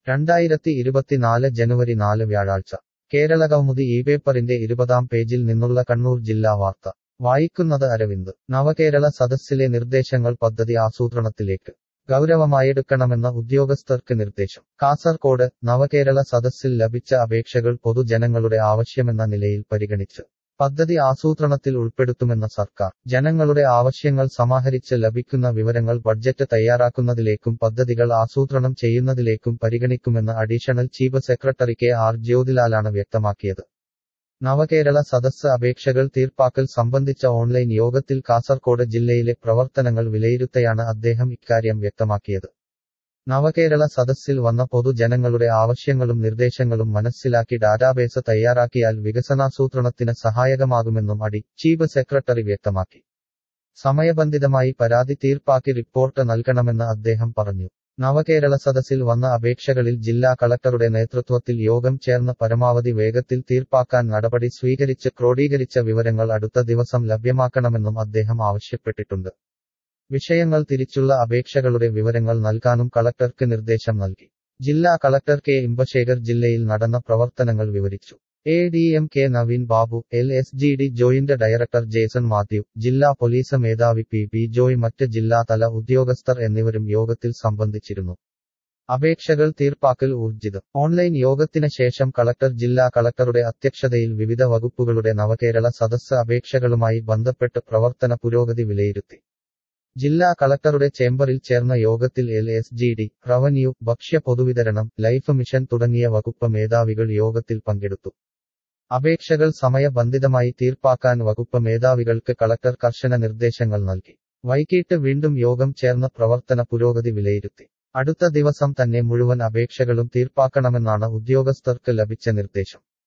രണ്ടായിരത്തി ഇരുപത്തിനാല് ജനുവരി നാല് വ്യാഴാഴ്ച കേരള കൗമുദി ഈ പേപ്പറിന്റെ ഇരുപതാം പേജിൽ നിന്നുള്ള കണ്ണൂർ ജില്ലാ വാർത്ത വായിക്കുന്നത് അരവിന്ദ് നവകേരള സദസ്സിലെ നിർദ്ദേശങ്ങൾ പദ്ധതി ആസൂത്രണത്തിലേക്ക് ഗൗരവമായെടുക്കണമെന്ന ഉദ്യോഗസ്ഥർക്ക് നിർദ്ദേശം കാസർകോട് നവകേരള സദസ്സിൽ ലഭിച്ച അപേക്ഷകൾ പൊതുജനങ്ങളുടെ ആവശ്യമെന്ന നിലയിൽ പരിഗണിച്ച് പദ്ധതി ആസൂത്രണത്തിൽ ഉൾപ്പെടുത്തുമെന്ന സർക്കാർ ജനങ്ങളുടെ ആവശ്യങ്ങൾ സമാഹരിച്ച് ലഭിക്കുന്ന വിവരങ്ങൾ ബഡ്ജറ്റ് തയ്യാറാക്കുന്നതിലേക്കും പദ്ധതികൾ ആസൂത്രണം ചെയ്യുന്നതിലേക്കും പരിഗണിക്കുമെന്ന് additional chief secretary K R ജ്യോതിലാലാണ് വ്യക്തമാക്കിയത് നവകേരള സദസ്സ് അപേക്ഷകൾ തീർപ്പാക്കൽ സംബന്ധിച്ച ഓൺലൈൻ യോഗത്തിൽ കാസർകോട് ജില്ലയിലെ പ്രവർത്തനങ്ങൾ വിലയിരുത്തയാണ് അദ്ദേഹം ഇക്കാര്യം വ്യക്തമാക്കിയത് നവകേരള സദസ്സിൽ വന്ന പൊതുജനങ്ങളുടെ ആവശ്യങ്ങളും നിർദ്ദേശങ്ങളും മനസ്സിലാക്കി ഡാറ്റാബേസ് തയ്യാറാക്കിയാൽ വികസനാസൂത്രണത്തിന് സഹായകമാകുമെന്നും അടി ചീഫ് സെക്രട്ടറി വ്യക്തമാക്കി സമയബന്ധിതമായി പരാതി തീർപ്പാക്കി റിപ്പോർട്ട് നൽകണമെന്ന് അദ്ദേഹം പറഞ്ഞു നവകേരള സദസ്സിൽ വന്ന അപേക്ഷകളിൽ ജില്ലാ കളക്ടറുടെ നേതൃത്വത്തിൽ യോഗം ചേർന്ന് പരമാവധി വേഗത്തിൽ തീർപ്പാക്കാൻ നടപടി സ്വീകരിച്ച് ക്രോഡീകരിച്ച വിവരങ്ങൾ അടുത്ത ദിവസം ലഭ്യമാക്കണമെന്നും അദ്ദേഹം ആവശ്യപ്പെട്ടിട്ടുണ്ട് വിഷയങ്ങൾ തിരിച്ചുള്ള അപേക്ഷകളുടെ വിവരങ്ങൾ നൽകാനും കളക്ടർക്ക് നിർദ്ദേശം നൽകി ജില്ലാ കളക്ടർ കെ ഇമ്പശേഖർ ജില്ലയിൽ നടന്ന പ്രവർത്തനങ്ങൾ വിവരിച്ചു A D M K Naveen Babu L S G D joint director Jason Mathew ജില്ലാ പോലീസ് മേധാവി പി പി ജോയ് മറ്റ് ജില്ലാതല ഉദ്യോഗസ്ഥർ എന്നിവരും യോഗത്തിൽ സംബന്ധിച്ചിരുന്നു അപേക്ഷകൾ തീർപ്പാക്കൽ ഊർജിതം ഓൺലൈൻ യോഗത്തിന് ശേഷം കളക്ടർ ജില്ലാ കളക്ടറുടെ അധ്യക്ഷതയിൽ വിവിധ വകുപ്പുകളുടെ നവകേരള സദസ്സ് അപേക്ഷകളുമായി ബന്ധപ്പെട്ട് പ്രവർത്തന പുരോഗതി വിലയിരുത്തി ജില്ലാ കളക്ടറുടെ ചേംബറിൽ ചേർന്ന യോഗത്തിൽ L S G D revenue ഭക്ഷ്യ പൊതുവിതരണം ലൈഫ് മിഷൻ തുടങ്ങിയ വകുപ്പ് മേധാവികൾ യോഗത്തിൽ പങ്കെടുത്തു അപേക്ഷകൾ സമയബന്ധിതമായി തീർപ്പാക്കാൻ വകുപ്പ് മേധാവികൾക്ക് കളക്ടർ കർശന നിർദ്ദേശങ്ങൾ നൽകി വൈകിട്ട് വീണ്ടും യോഗം ചേർന്ന് പ്രവർത്തന പുരോഗതി വിലയിരുത്തി അടുത്ത ദിവസം തന്നെ മുഴുവൻ അപേക്ഷകളും തീർപ്പാക്കണമെന്നാണ് ഉദ്യോഗസ്ഥർക്ക് ലഭിച്ച നിർദ്ദേശം